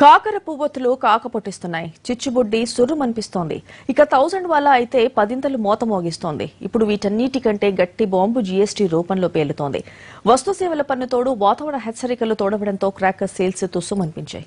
కాకర పువ్వొత్తులు కాకపొట్టిస్తున్నాయి చిచ్చుబుడ్డి సుర్రుమనిపిస్తోంది ఇక థౌజండ్ వాళ్ళ అయితే పదింతలు మోత మోగిస్తోంది ఇప్పుడు వీటన్నిటికంటే గట్టి బాంబు జీఎస్టీ రూపంలో పేలుతోంది వస్తు సేవల పన్ను తోడు వాతావరణ హెచ్చరికలు తోడవడంతో క్రాకర్ సేల్స్ తుస్సుమనిపించాయి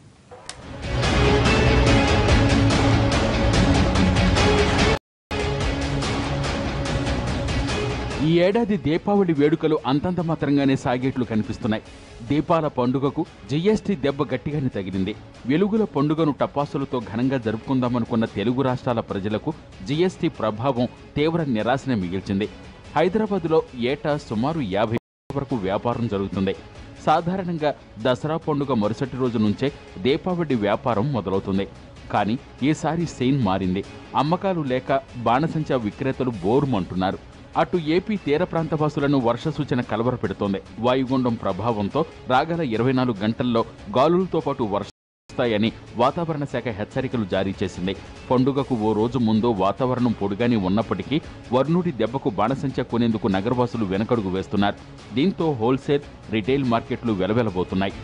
ఈ ఏడాది దీపావళి వేడుకలు అంతంత మాత్రంగానే సాగేట్లు కనిపిస్తున్నాయి దీపాల పండుగకు జీఎస్టీ దెబ్బ గట్టిగానే తగిలింది వెలుగుల పండుగను టపాసులతో ఘనంగా జరుపుకుందామనుకున్న తెలుగు రాష్ట్రాల ప్రజలకు జీఎస్టీ ప్రభావం తీవ్ర నిరాశనే మిగిల్చింది హైదరాబాద్లో ఏటా సుమారు యాభై వరకు వ్యాపారం జరుగుతుంది సాధారణంగా దసరా పండుగ మరుసటి రోజు నుంచే దీపావళి వ్యాపారం మొదలవుతుంది కానీ ఈసారి సీన్ మారింది అమ్మకాలు లేక బాణసంచా విక్రేతలు బోరుమంటున్నారు అటు ఏపీ తీర ప్రాంత వాసులను వర్ష సూచన కలవర పెడుతోంది వాయుగుండం ప్రభావంతో రాగల ఇరవై నాలుగు గంటల్లో గాలులతో పాటు వర్షం వస్తాయని వాతావరణ శాఖ హెచ్చరికలు జారీ చేసింది పండుగకు ఓ రోజు ముందు వాతావరణం పొడిగానే ఉన్నప్పటికీ వర్ణుడి దెబ్బకు బాణసంచా కొనేందుకు నగరవాసులు వెనకడుగు వేస్తున్నారు దీంతో హోల్సేల్ రిటైల్ మార్కెట్లు వెలవెలబోతున్నాయి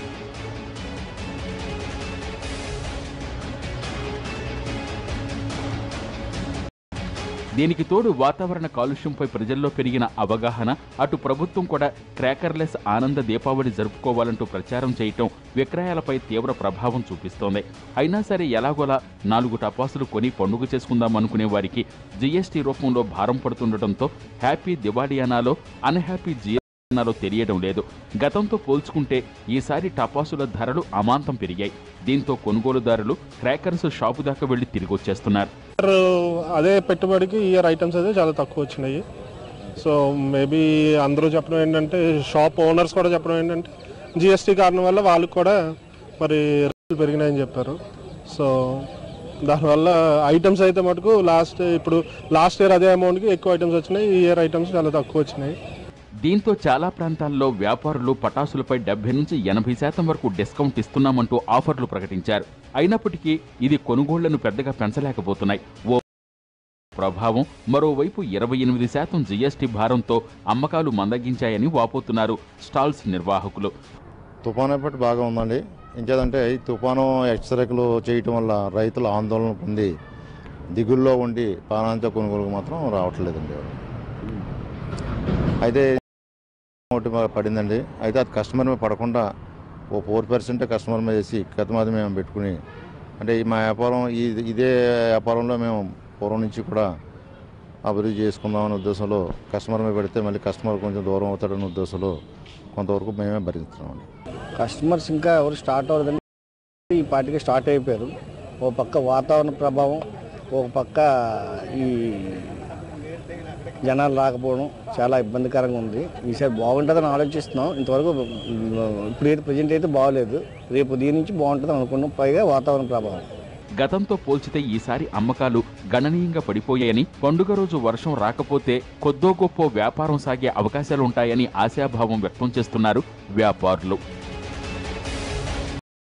దీనికి తోడు వాతావరణ కాలుష్యంపై ప్రజల్లో పెరిగిన అవగాహన అటు ప్రభుత్వం కూడా క్రాకర్లెస్ ఆనంద దీపావళి జరుపుకోవాలంటూ ప్రచారం చేయటం విక్రయాలపై తీవ్ర ప్రభావం చూపిస్తోంది అయినా సరే ఎలాగోలా నాలుగు టపాసులు కొని పండుగ చేసుకుందాం అనుకునే వారికి జీఎస్టీ రూపంలో భారం పడుతుండటంతో హ్యాపీ దివాళీ అనాలో అన్హ్యాపీ జిఎస్టీ అనాలో తెలియడం లేదు గతంతో పోల్చుకుంటే ఈసారి టపాసుల ధరలు అమాంతం పెరిగాయి దీంతో కొనుగోలుదారులు క్రాకర్స్ షాపు దాకా వెళ్లి తిరిగి వచ్చేస్తున్నారు ఇయర్ అదే పెట్టుబడికి ఇయర్ ఐటమ్స్ అయితే చాలా తక్కువ వచ్చినాయి సో మేబీ అందరూ చెప్పడం ఏంటంటే షాప్ ఓనర్స్ కూడా చెప్పడం ఏంటంటే జిఎస్టీ కారణం వల్ల వాళ్ళకి కూడా మరి రేట్లు పెరిగినాయని చెప్పారు సో దానివల్ల ఐటమ్స్ అయితే మటుకు లాస్ట్ ఇప్పుడు లాస్ట్ ఇయర్ అదే అమౌంట్కి ఎక్కువ ఐటమ్స్ వచ్చినాయి ఈ ఇయర్ ఐటమ్స్ చాలా తక్కువ వచ్చినాయి దీంతో చాలా ప్రాంతాల్లో వ్యాపారులు పటాసులపై డెబ్బై నుంచి ఎనభై శాతం వరకు డిస్కౌంట్ ఇస్తున్నామంటూ ఆఫర్లు ప్రకటించారు అయినప్పటికీ ఇది కొనుగోళ్లను పెద్దగా పెంచలేకపోతున్నాయి ఓ ప్రభావం మరోవైపు ఇరవై ఎనిమిది శాతం జీఎస్టీ భారంతో అమ్మకాలు మందగించాయని వాపోతున్నారు స్టాల్స్ నిర్వాహకులు తుఫాను ఎఫెక్ట్ బాగా ఉందండి ఇంకేదంటే ఈ తుఫాను హెచ్చరికలు చేయటం వల్ల రైతులు ఆందోళన పొంది దిగుల్లో ఉండి పానాంత కొనుగోలుకు మాత్రం రావట్లేదండి అయితే ఒకటి మాకు పడిందండి అయితే అది కస్టమర్ మీద పడకుండా ఓ ఫోర్ పర్సెంట్ కస్టమర్ మీద వేసి గత మీద మేము పెట్టుకుని అంటే ఈ మా వ్యాపారం ఈ ఇదే వ్యాపారంలో మేము పూర్వం నుంచి కూడా అభివృద్ధి చేసుకుందామనే ఉద్దేశంలో కస్టమర్ మీద పెడితే మళ్ళీ కస్టమర్ కొంచెం దూరం అవుతాడనే ఉద్దేశంలో కొంతవరకు మేమే భరిస్తున్నామండి కస్టమర్స్ ఇంకా ఎవరు స్టార్ట్ అవ్వదండి ఈ పార్టీకి స్టార్ట్ అయిపోయారు ఓ పక్క వాతావరణ ప్రభావం ఒక పక్క ఈ జనాలు రాకపోవడం చాలా ఇబ్బందికరంగా ఉంది ఈసారి బాగుంటుందని ఆలోచిస్తున్నాం ఇంతవరకు ఇప్పుడు అయితే ప్రజెంట్ అయితే బాగలేదు రేపు దీని నుంచి బాగుంటుంది అనుకున్నాం పైగా వాతావరణ ప్రభావం గతంతో పోల్చితే ఈసారి అమ్మకాలు గణనీయంగా పడిపోయాయని పండుగ రోజు వర్షం రాకపోతే కొద్దో గొప్ప వ్యాపారం సాగే అవకాశాలుంటాయని ఆశాభావం వ్యక్తం చేస్తున్నారు వ్యాపారులు